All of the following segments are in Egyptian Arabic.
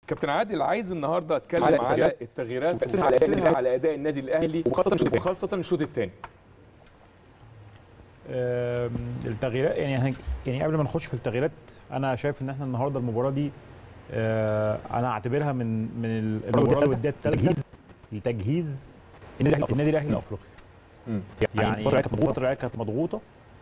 كابتن عادل عايز النهارده اتكلم على, على التغييرات وتاثيرها على, على, على اداء النادي الاهلي وخاصه وخاصه الشوط الثاني آم، التغييرات يعني هن- يعني قبل ما نخش في التغييرات انا شايف ان احنا النهارده المباراه دي آه، انا اعتبرها من من ال- المباراه الوديه الثالثه لتجهيز النادي الاهلي النادي الاهلي لافريقيا مم. يعني الفتره اللي كانت مضغوطه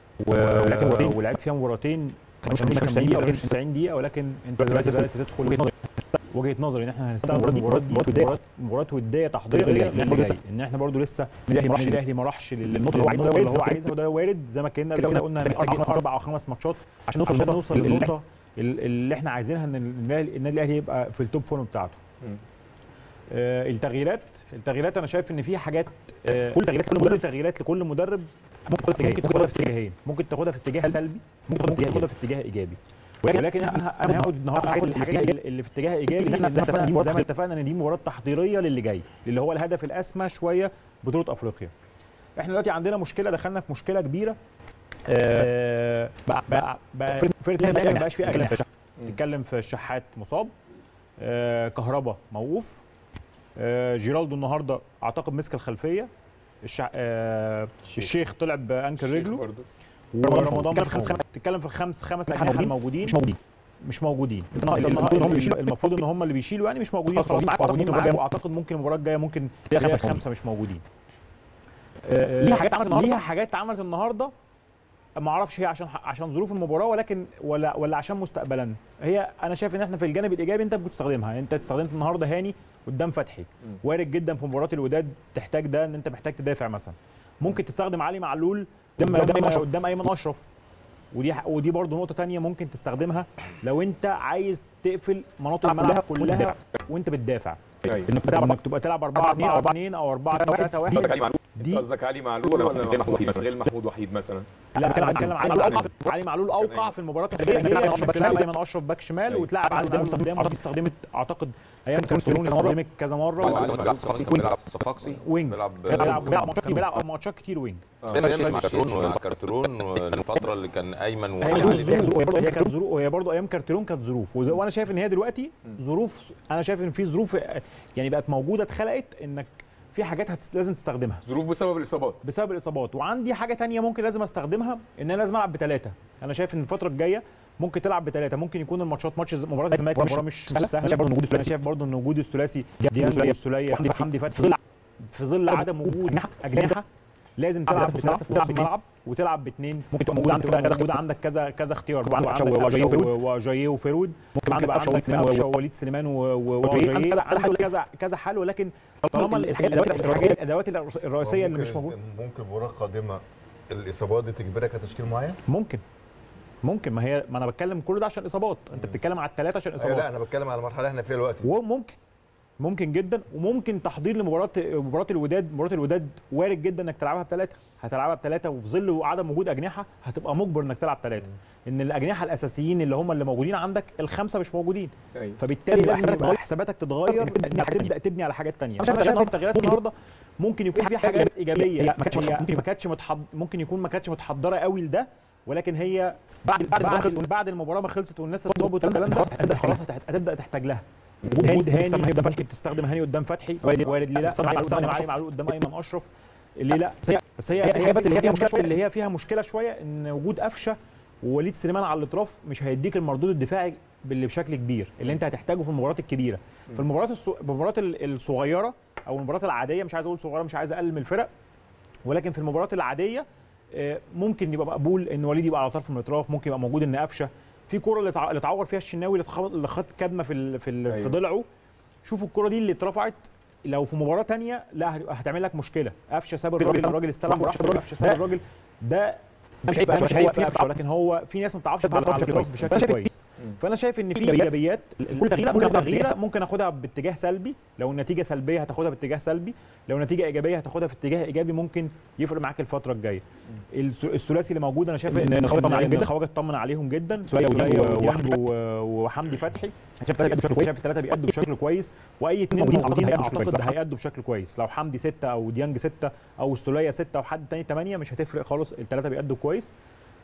و- ولعبت فيها مباراتين كانوا مش 90 دقيقه ولا 90 دقيقه ولكن انت دلوقتي بدات تدخل وجهه نظري وجهه نظري ان احنا هنستخدم المباراه دي مباراه مباراه وديه تحضيريه للي جاي ان احنا برضو لسه النادي الاهلي الاهلي ما راحش للنقطه اللي هو عايزها اللي هو عايزها وده وارد زي ما كنا قبل كده قلنا هنحتاج اربع او خمس ماتشات عشان نوصل عشان نوصل للنقطه ال- اللي احنا عايزينها ان النادي النادي الاهلي يبقى في التوب فورم بتاعته مم. آه، التغييرات التغييرات انا شايف ان في حاجات آه، كل تغييرات كل مدرب تغييرات لكل مدرب ممكن ممكن تاخدها في اتجاهين ممكن تاخدها في اتجاه سلبي ممكن تاخدها في اتجاه ايجابي ولكن ولكن انا انا هاخد النهارده هاخد الحاجات اللي في اتجاه ايجابي ان احنا زي ما اتفقنا دي- زي ما اتفقنا ان دي مباراه تحضيريه للي جاي اللي هو الهدف الاسمى شويه بطوله افريقيا احنا دلوقتي عندنا مشكله دخلنا في مشكله كبيره آه، بقى بقى بقى فرقه الاهلي ما بقاش فيها اجنحه تتكلم في الشحات مصاب آه، كهربا موقوف آه، جيرالدو النهارده اعتقد مسك الخلفيه الشع... آه، الشيخ طلع بانكل الشيخ رجله برضو. ورمضان مش خمس خمس تتكلم في الخمس خمس اجنحه الموجودين مش موجودين مش موجودين المفروض هم بيشيلوا المفروض ان هم اللي بيشيلوا يعني مش موجودين خلاص مش موجودين المباراة الجاية، واعتقد ممكن المباراه الجايه ممكن تلاقي خمسه مش موجودين آه، ليها حاجات عملت النهارده ليها حاجات اتعملت النهارده ما اعرفش هي عشان عشان ظروف المباراه ولكن ولا ولا عشان مستقبلا هي انا شايف ان احنا في الجانب الايجابي انت بتستخدمها انت استخدمت النهارده هاني قدام فتحي وارد جدا في مباراه الوداد تحتاج ده ان انت محتاج تدافع مثلا ممكن تستخدم علي معلول قدام قدام قدام ايمن اشرف ودي ودي برضه نقطه تانية ممكن تستخدمها لو انت عايز تقفل مناطق الملعب كلها وانت بتدافع أيوة. انك تلعب انك تبقى تلعب 4 2 4 2 او 4 3 1 قصدك علي معلول دي- انت قصدك علي معلول ولا غير محمود وحيد مثلا غير محمود وحيد مثلا لا بتكلم بتكلم علي معلول اوقع علي معلول اوقع في المباراه الجايه انك تلعب ايمن اشرف باك شمال أيوة. وتلعب علي قدام قدام اعتقد استخدمت اعتقد ايام كارتيرون استخدمت كذا مره ما بيلعب صفاقسي كان بيلعب صفاقسي وينج بيلعب كان بيلعب بيلعب ماتشات بيلعب ماتشات كتير وينج دايما شيخ مع كرتون مع كرتون الفتره اللي كان ايمن هي وعلي ظروف عليه ظروف هي برضه هي كانت ظروف وهي برضه ايام كارتيرون كانت ظروف وز- وانا شايف ان هي دلوقتي ظروف انا شايف ان في ظروف يعني بقت موجوده اتخلقت انك في حاجات هتس- لازم تستخدمها ظروف بسبب الاصابات بسبب الاصابات وعندي حاجه تانية ممكن لازم استخدمها ان انا لازم العب بثلاثه انا شايف ان الفتره الجايه ممكن تلعب بثلاثه ممكن يكون الماتشات ماتش ز- مباراه الزمالك مباراه مش سهله انا شايف برضه وجود الثلاثي انا شايف برضه ان وجود الثلاثي ديانج والسوليه حمدي حمدي فتحي في ظل في ظل عدم وجود اجنحه لازم تلعب بثلاثه في نص الملعب وتلعب باثنين ممكن تبقى موجود عندك كذا موجود عندك كذا كذا اختيار ممكن عندك قفشه وجاييه وفيرود ممكن يبقى عندك قفشه ووليد سليمان و- و- وجاييه عندك كذا كذا حل ولكن طالما الحاجات الادوات الادوات الرئيسيه اللي مش موجوده ممكن مباراه قادمه الاصابات دي تجبرك على تشكيل معين؟ ممكن ممكن ما هي ما انا بتكلم كل ده عشان اصابات انت بتتكلم على الثلاثه عشان أيوة اصابات لا انا بتكلم على المرحله اللي احنا فيها دلوقتي وممكن ممكن جدا وممكن تحضير لمباراه مباراه الوداد مباراه الوداد وارد جدا انك تلعبها بثلاثه هتلعبها بثلاثه وفي ظل عدم وجود اجنحه هتبقى مجبر انك تلعب ثلاثه ان الاجنحه الاساسيين اللي هم اللي موجودين عندك الخمسه مش موجودين أيوة. فبالتالي لازم يبقى حساباتك تتغير انك تبدا تبني على حاجات ثانيه انا شايف ان التغييرات النهارده ممكن يكون في حاجات ايجابيه ما كانتش ممكن ما كانتش متحض ممكن يكون ما كانتش متحضره قوي لده ولكن هي بعد بعد بعد, بعد المباراه ما خلصت والناس اتصابت والكلام ده هتبدا خلاص هت- هتبدا تحتاج لها وجود هاني قدام فتحي تستخدم هاني قدام فتحي وارد وارد ليه لا تستخدم علي معلول قدام ايمن اشرف ليه لا بس هي بس هي هي بس اللي هي فيها مشكله اللي هي فيها مشكله شويه ان وجود قفشه ووليد سليمان على الاطراف مش هيديك المردود الدفاعي اللي بشكل كبير اللي انت هتحتاجه في المباريات الكبيره في المباريات الص- المباريات ال- الصغيره او المباريات العاديه مش عايز اقول صغيره مش عايز اقلل من الفرق ولكن في المباريات العاديه آه، ممكن يبقى مقبول ان وليد يبقى على طرف من الاطراف ممكن يبقى موجود ان قفشه في كوره اللي اتع- اللي اتعور فيها الشناوي اللي اتخبط- اللي خد كدمه في ال- في, ال- في أيوة. ضلعه شوفوا الكوره دي اللي اترفعت لو في مباراه تانية لا هت- هتعمل لك مشكله قفشه ساب الراجل الراجل استلم وراح قفشه ساب الراجل ده مش عيب مش عيب في قفشه ولكن هو في ناس ما بتعرفش تلعب على الاطراف بشكل كويس فانا شايف ان في ايجابيات كل تغييره ممكن تغييره ممكن اخدها باتجاه سلبي لو النتيجه سلبيه هتاخدها باتجاه سلبي لو نتيجه ايجابيه هتاخدها في اتجاه ايجابي ممكن يفرق معاك الفتره الجايه الث- الثلاثي اللي موجود انا شايف ان خواجه طمن عليهم خواجه اطمن عليهم جدا سوريا وديانج و- وحمدي فتحي أنا شايف الثلاثه بشكل كويس شايف الثلاثه بيأدوا بشكل كويس واي اثنين موجودين اعتقد هيأدوا بشكل كويس لو حمدي سته او ديانج سته او السوليه سته او حد تاني ثمانيه مش هتفرق خالص الثلاثه بيأدوا كويس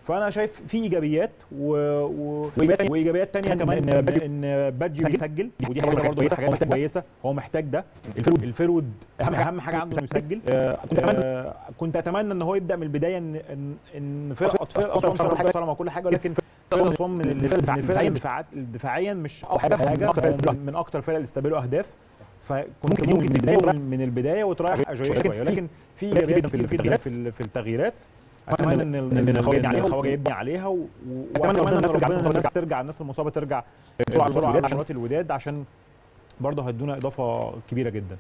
فانا شايف في ايجابيات و... و... وايجابيات تانية كمان ان ان بادجي بيسجل ودي حاجه برضه كويسه حاجه كويسه هو محتاج ده الفرود الفرود اهم اهم حاجه عنده انه يسجل آه، كنت اتمنى كنت اتمنى ان هو يبدا من البدايه ان ان ان فرقه فرقه اسوان فرقه حاجه محترمه وكل حاجه ولكن فرقه اسوان من ال- من الفرق الدفاعات دفاعيا مش اقوى حاجه من- من اكتر فرق اللي استقبلوا اهداف فكنت ممكن من البدايه من البدايه وتريح اجاييه شويه ولكن في ايجابيات في التغييرات في ال- في التغييرات اتمنى ان ال- ان الخواجه يبني عليها الخواجه يبني عليها و- و- واتمنى ان ربنا الناس ترجع الناس المصابه ترجع بسرعه بسرعه على مباراه الوداد عشان برضه هيدونا اضافه كبيره جدا